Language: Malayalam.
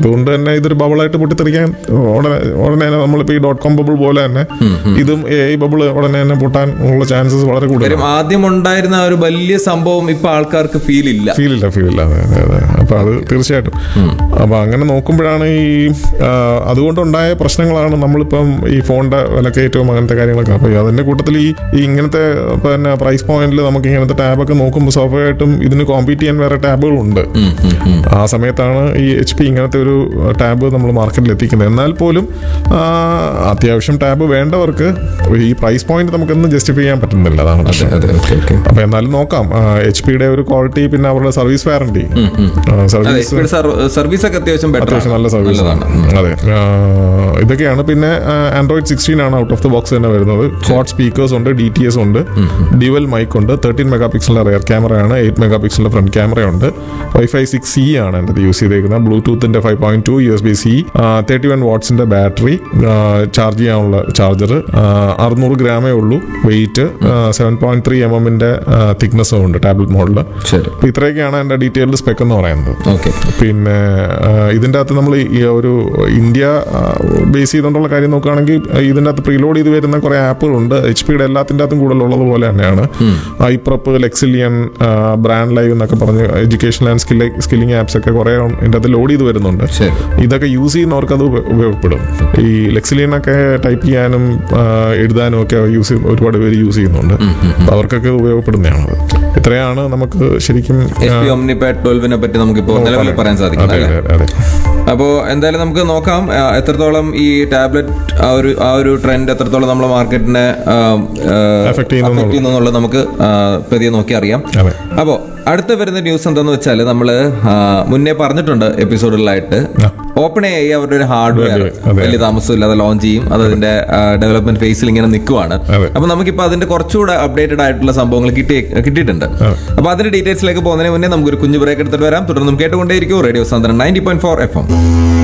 അതുകൊണ്ട് തന്നെ ഇതൊരു ബബിളായിട്ട് പൊട്ടിത്തെറിക്കാൻ ഉടനെ ഉടനെ തന്നെ നമ്മളിപ്പോൾ ഈ ഡോട്ട് കോം ബബിൾ പോലെ തന്നെ ഇതും എ ഐ ബബിൾ ഉടനെ തന്നെ പൊട്ടാൻ ഉള്ള ചാൻസസ് വളരെ കൂടുതലാണ് കാര്യം ആദ്യം ഉണ്ടായിരുന്ന ആ ഒരു വലിയ സംഭവം ഇപ്പൊ ആൾക്കാർക്ക് ഫീൽ ഇല്ല ഫീൽ ഇല്ല ഫീൽ ഇല്ല അതെ അതെ അതെ അപ്പൊ അത് തീർച്ചയായിട്ടും അപ്പൊ അങ്ങനെ നോക്കുമ്പോഴാണ് ഈ ആ, അതുകൊണ്ടുണ്ടായ പ്രശ്നങ്ങളാണ് നമ്മളിപ്പം ഈ ഫോണിന്റെ വിലക്കയറ്റവും അങ്ങനത്തെ കാര്യങ്ങളൊക്കെ അപ്പൊ അതിന്റെ കൂട്ടത്തിൽ ഈ ഈ ഇങ്ങനത്തെ പിന്നെ പ്രൈസ് പോയിന്റിൽ നമുക്ക് ഇങ്ങനത്തെ ടാബൊക്കെ നോക്കുമ്പോൾ സ്വാഭാവികമായിട്ടും ഇതിന് കോമ്പീറ്റ് ചെയ്യാൻ വേറെ ടാബുകളുണ്ട് ആ സമയത്താണ് ഈ എച്ച് പി ഇങ്ങനത്തെ ഒരു ടാബ് നമ്മൾ മാർക്കറ്റിൽ എത്തിക്കുന്നത് എന്നാൽ പോലും ആ, അത്യാവശ്യം ടാബ് വേണ്ടവർക്ക് ഈ പ്രൈസ് പോയിന്റ് നമുക്കൊന്നും ജസ്റ്റിഫൈ ചെയ്യാൻ പറ്റുന്നില്ല അതാണ് പ്രശ്നം. അതെ ഓക്കെ ഓക്കെ അപ്പൊ എന്നാലും നോക്കാം എച്ച് പിയുടെ ഒരു ക്വാളിറ്റി പിന്നെ അവരുടെ സർവീസ് വാറണ്ടി അതെ സർവീസ് സർവീസ് ഒക്കെ അത്യാവശ്യം ബെറ്റർ അത്യാവശ്യം നല്ല സർവീസ് നല്ലതാണ് അതെ ആ, ഇതൊക്കെയാണ് പിന്നെ ആൻഡ്രോയിഡ് സിക്സ്റ്റീൻ ആണ് ഔട്ട് ഓഫ് ദ ബോക്സ് തന്നെ വരുന്നത് കോഡ് സ്പീക്കേഴ്സ് ഉണ്ട് ഡി ടി എസ് ഉണ്ട് ഡ്യുവൽ മൈക്ക് ഉണ്ട് തേർട്ടീൻ മെഗാ പിക്സലിന്റെ റിയർ ക്യാമറയാണ് എയ്റ്റ് മെഗാ പിക്സലിന്റെ ഫ്രണ്ട് ക്യാമറയുണ്ട് വൈഫൈ സിക്സ് സി ആണ് എൻ്റെ യൂസ് ചെയ്തേക്കുന്നത് ബ്ലൂടൂത്തിന്റെ five point two U S B C thirty one വാട്ട്സിന്റെ ബാറ്ററി ചാർജ് ചെയ്യാനുള്ള ചാർജർ അറുന്നൂറ് ഗ്രാമേ ഉള്ളൂ weight seven point three M എമ്മിന്റെ തിക്നെസ്സും ഉണ്ട് ടാബ്ലറ്റ് മോഡലിൽ ശരി അപ്പൊ ഇത്രയൊക്കെയാണ് എൻ്റെ ഡീറ്റെയിൽഡ് സ്പെക്ക് എന്ന് പറയുന്നത് ഓക്കെ പിന്നെ ആ, ഇതിൻ്റെ അകത്ത് നമ്മൾ ഈ ഒരു ഇന്ത്യ ബേസ് ചെയ്തുകൊണ്ടുള്ള കാര്യം നോക്കുകയാണെങ്കിൽ ഇതിൻ്റെ അകത്ത് പ്രീലോഡ് ചെയ്ത് വരുന്ന കുറേ ആപ്പുകളുണ്ട് എച്ച് പിയുടെ എല്ലാത്തിൻ്റെ അകത്തും കൂടുതലുള്ളത് പോലെ തന്നെയാണ് ഐപ്രപ്പ് ലെക്സിലിയൻ ബ്രാൻഡ് ലൈവ് എന്നൊക്കെ പറഞ്ഞ് education and skill skilling apps ഒക്കെ കുറേ ഇതിൻ്റെ അകത്ത് ലോഡ് ചെയ്ത് വരുന്നുണ്ട് ശരി ഇതൊക്കെ യൂസ് ചെയ്യുന്നവർക്ക് അത് ഉപ- ഉപയോഗപ്പെടും ഈ ലെക്സിലിയനൊക്കെ ടൈപ്പ് ചെയ്യാനും ആ, എഴുതാനും ഒക്കെ യൂസ് ഒരുപാട് പേര് യൂസ് ചെയ്യുന്നുണ്ട് അപ്പൊ അവർക്കൊക്കെ ഉപയോഗപ്പെടുന്നതാണത് ഇത്രയാണ് നമുക്ക് ശരിക്കും എച്ച് പി ഒമ്നിപാഡ് ട്വൽവിനെ പറ്റി നമുക്കിപ്പോ നിലവിൽ പറയാൻ സാധിക്കും അതെ അല്ലേ അതെ അതെ അപ്പോൾ എന്തായാലും നമുക്ക് നോക്കാം ആ, എത്രത്തോളം ഈ ടാബ്ലറ്റ് ആ ഒരു ആ ഒരു ട്രെൻഡ് എത്രത്തോളം നമ്മളെ മാർക്കറ്റിനെ Affect ചെയ്യുന്നു ചെയ്യുന്നു എന്നുള്ളത് നമുക്ക് ആ, പതിയെ നോക്കി അറിയാം അതെ അപ്പോൾ അടുത്ത വരുന്ന ന്യൂസ് എന്താന്ന് വെച്ചാൽ നമ്മൾ മുന്നേ പറഞ്ഞിട്ടുണ്ട് എപ്പിസോഡുകളിലായിട്ട് ഓപ്പൺ എ അവരുടെ ഒരു ഹാർഡ്വെയർ അതെ. വലിയ താമസമില്ലാതെ ലോഞ്ച് ചെയ്യും അത് അതിന്റെ ഡെവലപ്മെന്റ് ഫേസിൽ ഇങ്ങനെ നിൽക്കുവാണ് അതെ. അപ്പൊ നമുക്കിപ്പോ അതിന്റെ കുറച്ചുകൂടെ അപ്ഡേറ്റഡ് ആയിട്ടുള്ള സംഭവങ്ങൾ കിട്ടി കിട്ടിയിട്ടുണ്ട് അപ്പൊ അതിന്റെ ഡീറ്റെയിൽസിലേക്ക് പോകുന്നതിന് മുന്നേ നമുക്കൊരു കുഞ്ഞു ബ്രേക്ക് എടുത്തിട്ട് വരാം തുടർന്ന് കേട്ടുകൊണ്ടേയിരിക്കും റേഡിയോ സാന്ദ്രൻ ninety point four F M